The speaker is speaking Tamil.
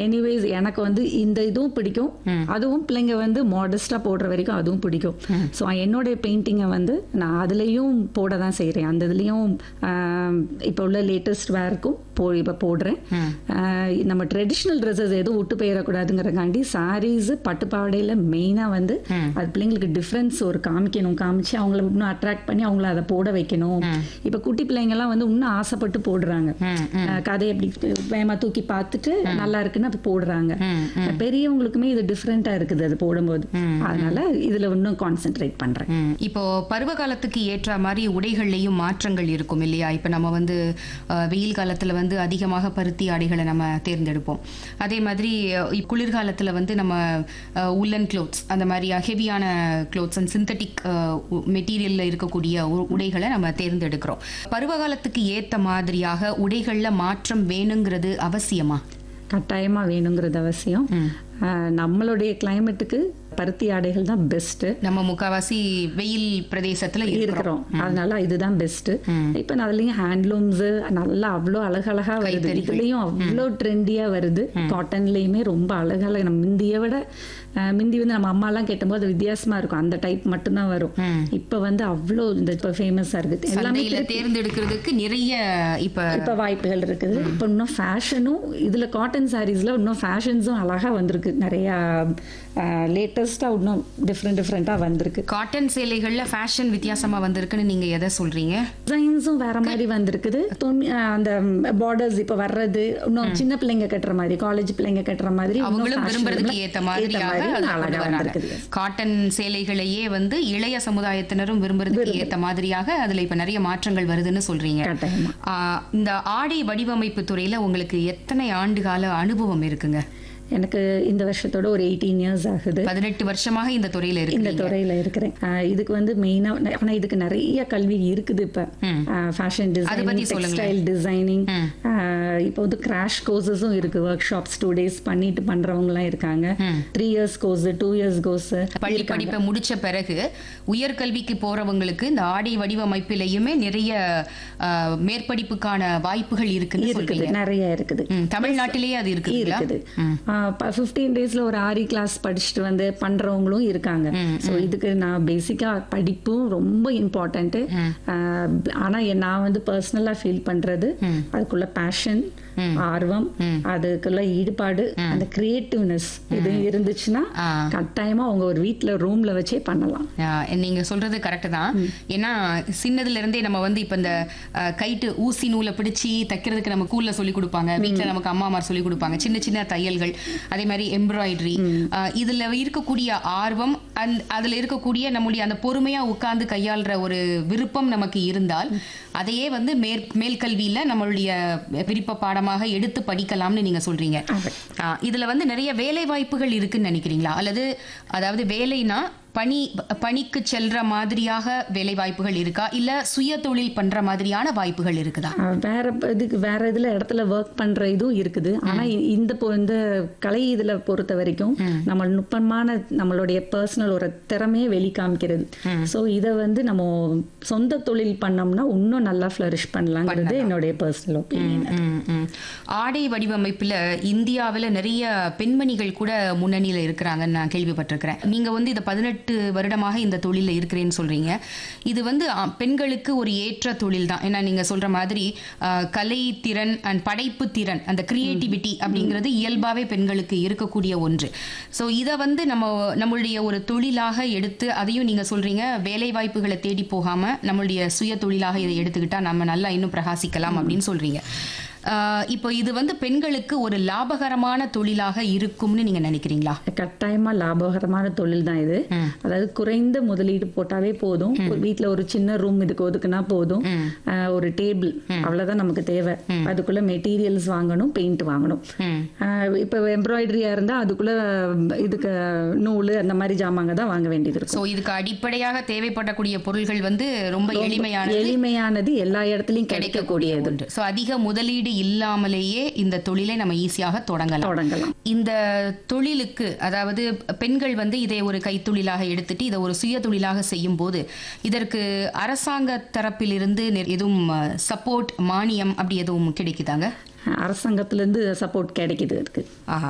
எனிவேஸ் எனக்கு வந்து இந்த இதுவும் பிடிக்கும் அதுவும் பிள்ளைங்க வந்து மாடஸ்டா போடுற வரைக்கும் அதுவும் பிடிக்கும் ஸோ என்னுடைய பெயிண்டிங்கை வந்து நான் அதுலேயும் போட தான் செய்கிறேன் அந்த இதுலேயும் இப்போ உள்ள லேட்டஸ்ட் வேர்க்கும் போ இப்போ போடுறேன் ஆஹ் நம்ம ட்ரெடிஷ்னல் ட்ரெஸ்ஸஸ் எதுவும் விட்டு போயிடக்கூடாதுங்கிறக்காண்டி சாரீஸ் பட்டு பாவாடையில் மெயினாக வந்து அது பிள்ளைங்களுக்கு டிஃப்ரென்ஸ் ஒரு காமிக்கணும் காமிச்சு அவங்கள இன்னும் அட்ராக்ட் பண்ணி அவங்கள அதை போட வைக்கணும் இப்போ குட்டி பிள்ளைங்கலாம் வந்து இன்னும் ஆசைப்பட்டு போடுறாங்க ஆஹ் கதை எப்படி வேகமாக தூக்கி பார்த்துட்டு நல்லா இருக்குன்னு அது போடுறாங்க பெரியவங்களுக்குமே இது டிஃப்ரெண்ட்டாக இருக்குது அது போடும்போது அதனால இதில் இன்னும் கான்சென்ட்ரேட் பண்ணுறேன் ம். இப்போ பருவ காலத்துக்கு ஏற்ற மாதிரி உடைகள்லையும் மாற்றங்கள் இருக்கும் இல்லையா இப்போ நம்ம வந்து அஹ், வெயில் காலத்துல வந்து அதிகமாக பருத்தி ஆடைகளை நம்ம தேர்ந்தெடுப்போம் அதே மாதிரி அஹ், குளிர்காலத்துல வந்து நம்ம உல்லன் க்ளோத்ஸ் அந்த மாதிரி ஹெவியான க்ளோத்ஸ் அண்ட் சிந்தட்டிக் மெட்டீரியல்ல இருக்கக்கூடிய உ- உடைகளை நம்ம தேர்ந்தெடுக்கிறோம் பருவ காலத்துக்கு ஏத்த மாதிரியாக உடைகள்ல மாற்றம் வேணுங்கிறது அவசியமா கட்டாயமாக வேணுங்கிறது அவசியம் ஆஹ் நம்மளுடைய கிளைமேட்டுக்கு பருத்தி ஆடைகள் தான் பெஸ்ட்டு நம்ம முக்காவாசி வெயில் பிரதேசத்துல இருக்கிறோம் இருக்கிறோம் அதனால இதுதான் பெஸ்ட் இப்போ அதுலயும் ஹேண்ட்லூம்ஸ் நல்லா அவ்வளோ அழகழகா வருது இதுலயும் அவ்வளோ ட்ரெண்டியா வருது காட்டன்லயுமே ரொம்ப அழகழக நம்ம முந்திய விட அஹ், முந்தி வந்து நம்ம அம்மா எல்லாம் கேட்டபோது அது வித்தியாசமா இருக்கும் அந்த டைப் மட்டும்தான் வரும் இப்போ வந்து அவ்வளோ இந்த இப்போ ஃபேமஸா இருக்குது எல்லாமே சந்தையில தேர்ந்தெடுக்கிறதுக்கு நிறைய இப்ப இப்போ வாய்ப்புகள் இருக்குது இப்போ இன்னும் ஃபேஷனும் இதுல காட்டன் சாரீஸ்ல இன்னும் ஃபேஷன்ஸும் அழகா வந்திருக்கு நிறையா லேட்டஸ்டா இன்னும் டிஃப்ரெண்ட் டிஃப்ரெண்டா வந்திருக்கு காட்டன் சேலைகள்ல ஃபேஷன் வித்தியாசமா வந்திருக்குன்னு நீங்க எதை சொல்றீங்க டிசைன்ஸும் வேற மாதிரி வந்திருக்குது துணி அஹ் அந்த பார்டர்ஸ் இப்ப வர்றது இன்னும் சின்ன பிள்ளைங்க கட்டுற மாதிரி காலேஜ் பிள்ளைங்க கட்டுற மாதிரி இன்னும் அவங்களும் விரும்புறதுக்கு fashionable- ஏத்த மாதிரியாக அதை அழகா கொண்டு வராங்க வந்திருக்குது காட்டன் சேலைகளையே வந்து இளைய சமுதாயத்தினரும் விரும்புறதுக்கு ஏத்த மாதிரியாக அதுல இப்ப நிறைய மாற்றங்கள் வருதுன்னு சொல்றீங்க கட்டாயமா ஆஹ் இந்த ஆடை வடிவமைப்பு துறையில உங்களுக்கு எத்தனை ஆண்டு கால அனுபவம் இருக்குங்க எனக்கு இந்த வருஷத்தோட ஒரு எயிட்டீன் இயர்ஸ் ஆகுது பதினெட்டு வருஷமாக இந்த துறையில இந்த இருக்கு துறையில இருக்கிறேன் அஹ் இதுக்கு வந்து மெயினா ஆனா இதுக்கு நிறைய கல்வி இருக்குது இப்ப ஃபேஷன் அதை பத்தி டிசைனிங் சொல்லுங்களேன். டெக்ஸ்டைல் டிசைனிங் இப்போ வந்து கிராஷ் கோர்சஸும் இருக்கு ஒர்க் ஷாப்ஸ் டூ டேஸ் பண்ணிட்டு பண்றவங்கலாம் இருக்காங்க three years course two years course பள்ளி படிப்பை முடிச்ச பிறகு உயர்கல்விக்கு போறவங்களுக்கு இந்த ஆடை வடிவமைப்பிலையுமே நிறைய ஆஹ், மேற்படிப்புக்கான வாய்ப்புகள் இருக்குன்னு இருக்குது சொல்றீங்க நிறைய இருக்குது ம், தமிழ்நாட்டிலேயே அது இருக்குங்களா இருக்குது ஃபிஃப்டீன் டேஸ்ல ஒரு ஆரி கிளாஸ் படிச்சுட்டு வந்து பண்றவங்களும் இருக்காங்க ஸோ இதுக்கு நான் பேசிக்கா படிப்பும் ரொம்ப இம்பார்ட்டன்ட் ஆனா என் நான் வந்து பர்சனலா ஃபீல் பண்றது அதுக்குள்ள பேஷன் ஆர்வம் அதுக்குள்ள ஈடுபாடு அந்த கிரியேட்டிவ்னஸ் இது இருந்துச்சுன்னா ஆ. கட்டாயமா அவங்க ஒரு வீட்ல ரூம்ல வச்சே பண்ணலாம் ஆஹ் நீங்க சொல்றது கரெக்ட் தான் ஏன்னா சின்னதுல இருந்தே நம்ம வந்து இப்ப இந்த ஆஹ், கைட்டு ஊசி நூலை பிடிச்சி தைக்கிறதுக்கு நம்ம கூல்ல சொல்லி கொடுப்பாங்க வீட்டுல நமக்கு அம்மாமார் சொல்லி கொடுப்பாங்க சின்ன சின்ன தையல்கள் அதே மாதிரி எம்ப்ராய்டரி இதுல இருக்கக்கூடிய ஆர்வம் அந் அதுல இருக்கக்கூடிய நம்முடைய அந்த பொறுமையா உட்கார்ந்து கையாளுற ஒரு விருப்பம் நமக்கு இருந்தால் அதையே வந்து மேற் மேல்கல்வியில நம்மளுடைய விருப்ப பாடமாக எடுத்து படிக்கலாம்னு நீங்க சொல்றீங்க ஆஹ் இதுல வந்து நிறைய வேலை வாய்ப்புகள் இருக்குன்னு நினைக்கிறீங்களா அல்லது அதாவது வேலைனா பணி பணிக்கு செல்ற மாதிரியாக வேலை வாய்ப்புகள் இருக்கா இல்ல சுய தொழில் பண்ற மாதிரியான வாய்ப்புகள் இருக்குதா அஹ் வேற ப- இதுக்கு வேற இதுல இடத்துல ஒர்க் பண்ற இதுவும் இருக்குது ஆனா இ- இந்த பொ- இந்த கலை இதுல பொறுத்த வரைக்கும் நம்ம நுட்பமான நம்மளுடைய பர்சனல் ஒரு திறமையை வெளிக்காமிக்கிறது சோ இத வந்து நம்ம சொந்த தொழில் பண்ணோம்னா இன்னும் நல்லா ஃபிளரிஷ் பண்ணலாங்கிறது என்னுடைய பர்சனல் ஒப்பீனியன் ம், ம். ஆடை வடிவமைப்புல இந்தியாவுல நிறைய பெண்மணிகள் கூட முன்னணியில இருக்கிறாங்கன்னு நான் கேள்விப்பட்டிருக்கிறேன் நீங்க வந்து இந்த பதினெட்டு வருடமாக இந்த தொழில இருக்கிறேன்னு சொல்றீங்க இது வந்து ஆ, பெண்களுக்கு ஒரு ஏற்ற தொழில் தான் ஏன்னா நீங்க சொல்ற மாதிரி ஆ, கலை திறன் அண்ட் படைப்பு திறன் அந்த கிரியேட்டிவிட்டி அப்படிங்கிறது இயல்பாவே பெண்களுக்கு இருக்கக்கூடிய ஒன்று ஸோ இதை வந்து நம்ம நம்மளுடைய ஒரு தொழிலாக எடுத்து அதையும் நீங்க சொல்றீங்க வேலை வாய்ப்புகளை தேடி போகாம நம்மளுடைய சுய தொழிலாக இதை எடுத்துக்கிட்டா நம்ம நல்லா இன்னும் பிரகாசிக்கலாம் அப்படின்னு சொல்றீங்க ஆஹ் இப்போ இது வந்து பெண்களுக்கு ஒரு லாபகரமான தொழிலாக இருக்கும்னு நீங்க நினைக்கிறீங்களா கட்டாயமா லாபகரமான தொழில் தான் இது அதாவது குறைந்த முதலீடு போட்டாவே போதும் ஒரு வீட்ல ஒரு சின்ன ரூம் இதுக்கு ஒதுக்குனா போதும் அஹ் ஒரு டேபிள் அவ்வளவுதான் நமக்கு தேவை அதுக்குள்ள மெட்டீரியல்ஸ் வாங்கணும் பெயிண்ட் வாங்கணும் அஹ் இப்ப எம்ப்ராய்டரியா இருந்தா அதுக்குள்ள இதுக்கு நூல் அந்த மாதிரி ஜாமாங்க தான் வாங்க வேண்டியது இருக்கும் ஸோ இதுக்கு அடிப்படையாக தேவைப்படக்கூடிய பொருள்கள் வந்து ரொம்ப எளிமையான எளிமையானது எல்லா இடத்துலயும் கிடைக்கக்கூடியது ஒன்று ஸோ அதிக முதலீடு இல்லாமலேயே இந்த தொழிலை நம்ம ஈஸியாக தொடங்கலாம் தொடங்கலாம் இந்த தொழிலுக்கு அதாவது பெண்கள் வந்து இதை ஒரு கைத்தொழிலாக எடுத்துட்டு இதை ஒரு சுய தொழிலாக செய்யும் போது இதற்கு அரசாங்க தரப்பிலிருந்து நெ- எதுவும் சப்போர்ட் மானியம் அப்படி எதுவும் கிடைக்குதாங்க அரசாங்கத்துல இருந்து சப்போர்ட் கிடைக்குது இருக்கு ஆஹா